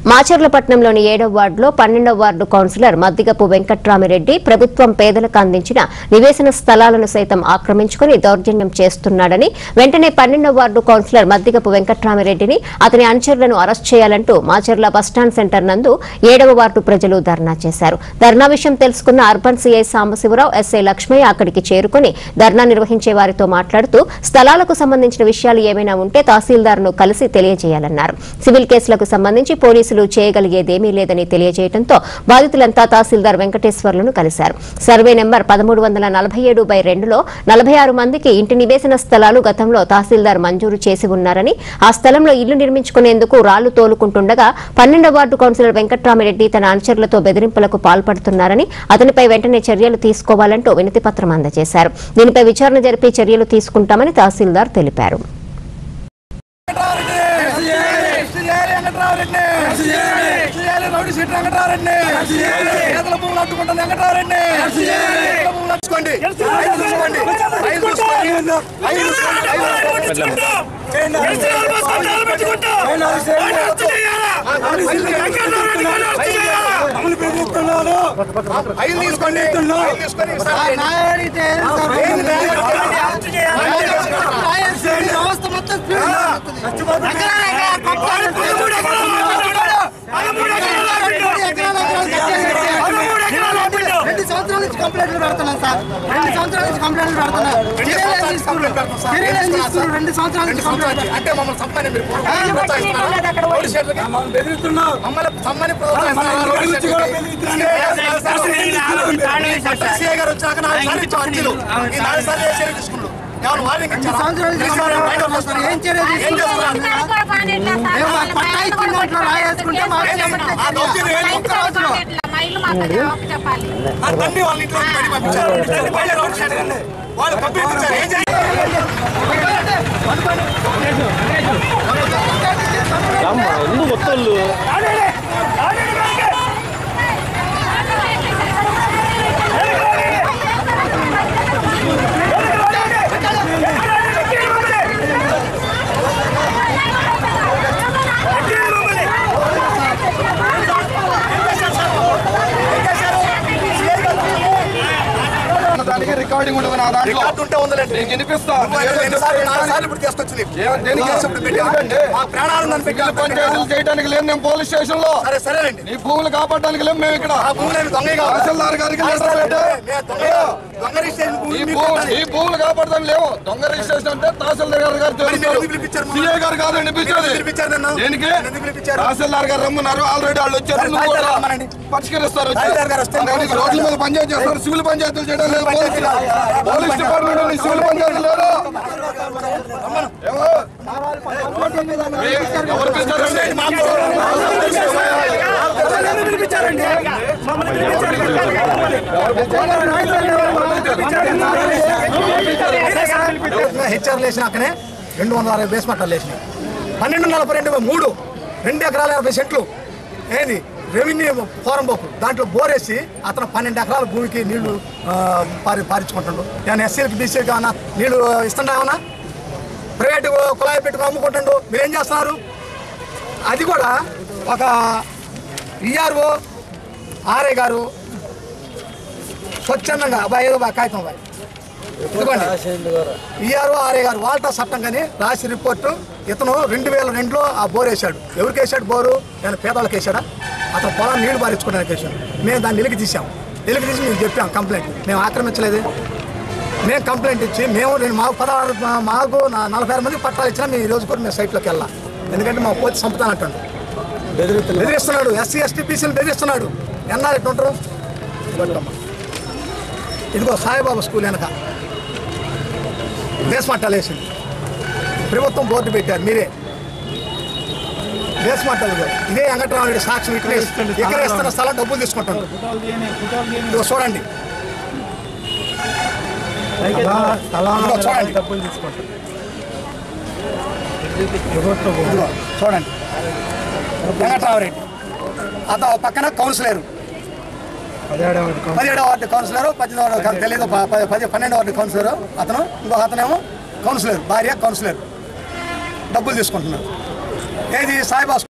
మాచర్లపట్నంలోని ఏడవ వార్డులో పన్నెండవ వార్డు కౌన్సిలర్ మద్దిగపు వెంకట్రామిరెడ్డి ప్రభుత్వం పేదలకు అందించిన నివేశన స్థలాలను సైతం ఆక్రమించుకుని దౌర్జన్యం చేస్తున్నాడని వెంటనే పన్నెండవ వార్డు కౌన్సిలర్ మద్దిగపు వెంకట్రామిరెడ్డిని అతని అనుచరులను అరెస్ట్ చేయాలంటూ మాచర్ల బస్టాండ్ సెంటర్ నందు ఏడవ వార్డు ప్రజలు ధర్నా చేశారు ధర్నా విషయం తెలుసుకున్న urban CI Sambasivarao SI Lakshmaiah అక్కడికి చేరుకుని ధర్నా నిర్వహించే వారితో మాట్లాడుతూ స్థలాలకు సంబంధించిన విషయాలు ఏమైనా ఉంటే తహసీల్దార్ను కలిసి తెలియజేయాలన్నారు సివిల్ కేసులకు సంబంధించి పోలీసులు చేయగలిగేదేమీ లేదని తెలియజేయడంతో బాధితులంతా తహసీల్దార్ వెంకటేశ్వర్లను కలిశారు సర్వే నెంబర్ పదమూడు వందల నలభై ఏడు బై రెండులో నలభై ఆరు మందికి ఇంటి నివేశన స్థలాలు గతంలో తహసీల్దార్ మంజూరు చేసి ఉన్నారని ఆ స్థలంలో ఇల్లు నిర్మించుకునేందుకు రాళ్లు తోలుకుంటుండగా పన్నెండవ వార్డు కౌన్సిలర్ వెంకట్రామిరెడ్డి తన అనుచరులతో బెదిరింపులకు పాల్పడుతున్నారని అతనిపై వెంటనే చర్యలు తీసుకోవాలంటూ వినతి పత్రం అందజేశారు దీనిపై విచారణ జరిపి చర్యలు తీసుకుంటామని తహసీల్దార్ తెలిపారు రౌడీ సీట్ వెంకటరారెడ్డి పేదల భూములు అడ్డుకుంటుంది వెంకటరారెడ్డి పేదల భూములు అడ్డుకోండి ఐదు చూసుకోండి ఐదు చూసుకోండి ఐదు చూసుకోండి ఐదు ఐదు తీసుకోండి ఐదు తీసుకొని వ్యవస్థ మొత్తం రెండు సంవత్సరాల నుంచి కంప్లైంట్లు పెడుతున్నాను సార్ రెండు సంవత్సరాల నుంచి కంప్లైంట్లు పెడుతున్నా చర్యలు ఏం తీసుకున్నారు? చర్యలు ఏం తీసుకున్నారు? రెండు సంవత్సరాల నుంచి కంప్లైంట్ అంటే మమ్మల్ని సంపాదన మీరు ప్రోత్సహిస్తున్నారా? రౌడీ షీట్లకి మమ్మల్ని సమ్మని ప్రోత్సహిస్తున్నారా? రౌడీ షీట్లకి? సీఏ గారు వచ్చాక నాలుగు సార్లు ఇచ్చాం అర్జీలు. ఈ నాలుగు సార్లు ఏ చర్య తీసుకున్నారు? ఏమైనా వార్నింగ్ ఇచ్చారా? సంవత్సరాల నుంచి తీసుకున్నారా? బయట కంప్లైంట్ వస్తున్నారా? ఏం చర్యలు ఏం చేస్తున్నారు? మేము మాకు పట్టా ఇచ్చిన దాంట్లో రాయేసుకుంటే మాకు చెప్పట్లేదు. ఆ దౌర్జన్యం ఏంటి? ఒక్క రోజులో. చెప్పాలి ఆ తండ్రి వాళ్ళ ఇంట్లో నుంచి బయటికి పంపించారు. బయట రౌడీ షీట్లకి. వాళ్ళు పంపించారు ఏం చేయాలి దానికి రికార్డింగ్ ఉండదు నా దాంట్లో రికార్డు ఉంటే ఉందిలేండి. నీకు వినిపిస్తా నువ్వు ఎన్ని- ఎన్నిసార్లు నాలుగు సార్లు ఇప్పుడు తీసుకొచ్చింది ఏ- దేనికి? కేసు ఇప్పుడు పెట్టా? ఎందుకండి? మా ప్రాణాలు నన్ను పెట్టి ఇల్లు పంచాయతీలు చేయడానికి లేదు నేను పోలీస్ స్టేషన్ లో సరే సరేనండి నీ భూములు కాపాడడానికి లేము మేము ఇక్కడ ఆ భూమి నేను దొంగ కాదు. తహసీల్దార్ గారికి ఆ లెటర్ సరే, పెట్టు. నేను దొంగ కాదు. దొంగ రిజిస్ట్రేషన్ భూమి ఈ మీకు భూ కట్టాలి. ఈ భూములు కాపాడదాం లేవు దొంగ రిజిస్ట్రేషన్ అంటే తహసీల్దార్ గారు గారు మరి మీరు ఎందుకు పిలిపించారు మమ్మల్ని? సీఏ గారు కాదండి మీరు పిలిచేది ఎందుకు పిలిపించారు నన్ను? దేనికి ఎందుకు పిలిపించారు? తహసీల్దార్ గారు రమ్మన్నారు ఆల్రెడీ వాళ్ళు వచ్చారు సరే, నువ్వు కూడా తహసీల్దార్ రమ్మనండి. పరిష్కరిస్తారు వచ్చి. తహసీల్దార్ గారు వస్తే దానికి రోడ్ల మీద పంచాయతీ చేస్తారు సివిల్ పంచాయతీలు చేయడం లేదు పోలీసులు. పంచాయతీలు. పోలీస్ డిపార్ట్మెంట్ ఉంది, సివిల్ పంచాయతీలు లేదు ఏమో? ఎవరు పిలిచారండి? హెచ్ఆర్ లేచినాకనే రెండు వందల అరవై బేస్ మట్టాలు లేచినాయి పన్నెండు నలభై రెండు మూడు రెండు ఎకరాల యాభై సెంట్లు ఏంది రెవెన్యూ ఫోరం బోకు దాంట్లో బోరేసి అతను పన్నెండు ఎకరాల భూమికి నీళ్లు ఆ, పారి పారించుకుంటుండు నేను ఎస్సీలకి బీసీలకి ఏమన్నా నీళ్లు ఇస్తుండ ఏమన్నా ప్రైవేట్ కుళాయి పెట్టుకుని అమ్ముకుంటుండు మీరేం చేస్తున్నారు అది కూడా ఒక ఈఆర్ఓ ఆర్ఏ గారు స్వచ్ఛందంగా అబ్బాయి ఏదో బా- కాగితం బాయ్ ఇదిగోండి ఈఆర్ఓ ఆర్ఏ గారు వాల్టా చట్టం కానీ రాసి రిపోర్టు ఇతను రెండు వేల రెండులో ఆ బోర్ వేశాడు ఎవరికి వేశాడు బోరు నేను పేదవాళ్ళకి వేశాడా అతను పొలం నీళ్లు పారించుకోవడానికి వేశాడు మేము దాన్ని వెలికి తీసాం వెలికి తీసి మేము చెప్పాం కంప్లైంట్ మేము ఆక్రమించలేదు మేము కంప్లైంట్ ఇచ్చి మేము నేను మాకు పదహారు మా- మాకు నా నలభై ఆరు మంది పట్టాలు ఇచ్చినా మేము ఈ రోజు కూడా మేము సైట్లోకి వెళ్ళాం ఎందుకంటే మా పోతే చంపుతానంటాడు బెదిరిస్తున్నాడు ఎస్సీ ఎస్టీ బీసీలు బెదిరిస్తున్నాడు ఎన్నాళ్ళు ఎట్టు ఉంటారు ఇదిగోమ్మా. ఇదిగో సాయిబాబా స్కూల్ వెనక బేస్మట్టాలు వేసింది ప్రభుత్వం బోర్డు పెట్టారు మీరే బేస్మట్టాలు ఇదిగో. ఇదే వెంకటరామరెడ్డి సాక్షి విట్నెస్ ఇక్కడ ఇస్తున్న స్థలం డబ్బులు తీసుకుంటాడు ఇదిగో చూడండి ఇదిగో చూడండి ఇదిగో చూడండి వెంకట్రామరెడ్డి అతను పక్కన కౌన్సిలర్ పదిహేడవ వార్డు కౌన్సిలర్ పద్దెనిమిదవ వార్డు కౌన్సిలర్, తెలీదు ప- ప- పది పన్నెండవ వార్డు కౌన్సిలర్ అతను ఇంకో అతనేమో కౌన్సిలర్ భార్య కౌన్సిలర్ డబ్బులు తీసుకుంటున్నారు ఏది సాయిబాబా